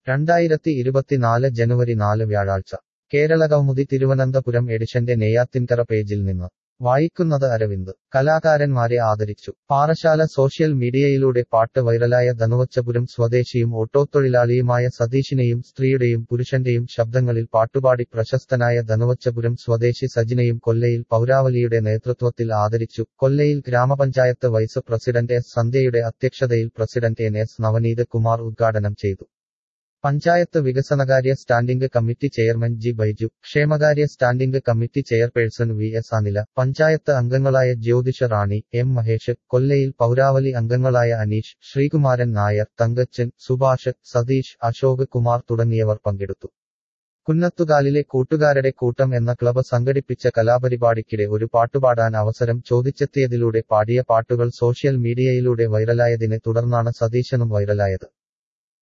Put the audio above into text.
രണ്ടായിരത്തി ഇരുപത്തിനാല് ജനുവരി നാല് വ്യാഴാഴ്ച കേരള കൗമുദി തിരുവനന്തപുരം എഡിഷന്റെ നെയ്യാത്തിൻകര പേജിൽ നിന്ന് വായിക്കുന്നത് അരവിന്ദ് കലാകാരന്മാരെ ആദരിച്ചു പാറശാല സോഷ്യൽ മീഡിയയിലൂടെ പാട്ട് വൈറലായ ധനുവച്ചപുരം സ്വദേശിയും ഓട്ടോത്തൊഴിലാളിയുമായ സതീഷിനെയും സ്ത്രീയുടെയും പുരുഷന്റെയും ശബ്ദങ്ങളിൽ പാട്ടുപാടി പ്രശസ്തനായ ധനുവച്ചപുരം സ്വദേശി സജിനെയും കൊല്ലയിൽ പൗരാവലിയുടെ നേതൃത്വത്തിൽ ആദരിച്ചു കൊല്ലയിൽ ഗ്രാമപഞ്ചായത്ത് വൈസ് പ്രസിഡന്റ് എസ് സന്ധ്യയുടെ അധ്യക്ഷതയിൽ president N S Navaneeth Kumar ഉദ്ഘാടനം ചെയ്തു പഞ്ചായത്ത് വികസനകാര്യ standing committee chairman G Baiju ക്ഷേമകാര്യ standing committee chairperson V S Anila panchayat അംഗങ്ങളായ ജ്യോതിഷ റാണി എം മഹേഷ് കൊല്ലയിൽ പൗരാവലി അംഗങ്ങളായ അനീഷ് ശ്രീകുമാരൻ നായർ തങ്കച്ചൻ സുഭാഷ് സതീഷ് അശോക് കുമാർ തുടങ്ങിയവർ പങ്കെടുത്തു കുന്നത്തുകാലിലെ കൂട്ടുകാരുടെ കൂട്ടം എന്ന ക്ലബ് സംഘടിപ്പിച്ച കലാപരിപാടിക്കിടെ ഒരു പാട്ടുപാടാൻ അവസരം ചോദിച്ചെത്തിയതിലൂടെ പാടിയ പാട്ടുകൾ സോഷ്യൽ മീഡിയയിലൂടെ വൈറലായതിനെ തുടർന്നാണ് സതീശനും വൈറലായത്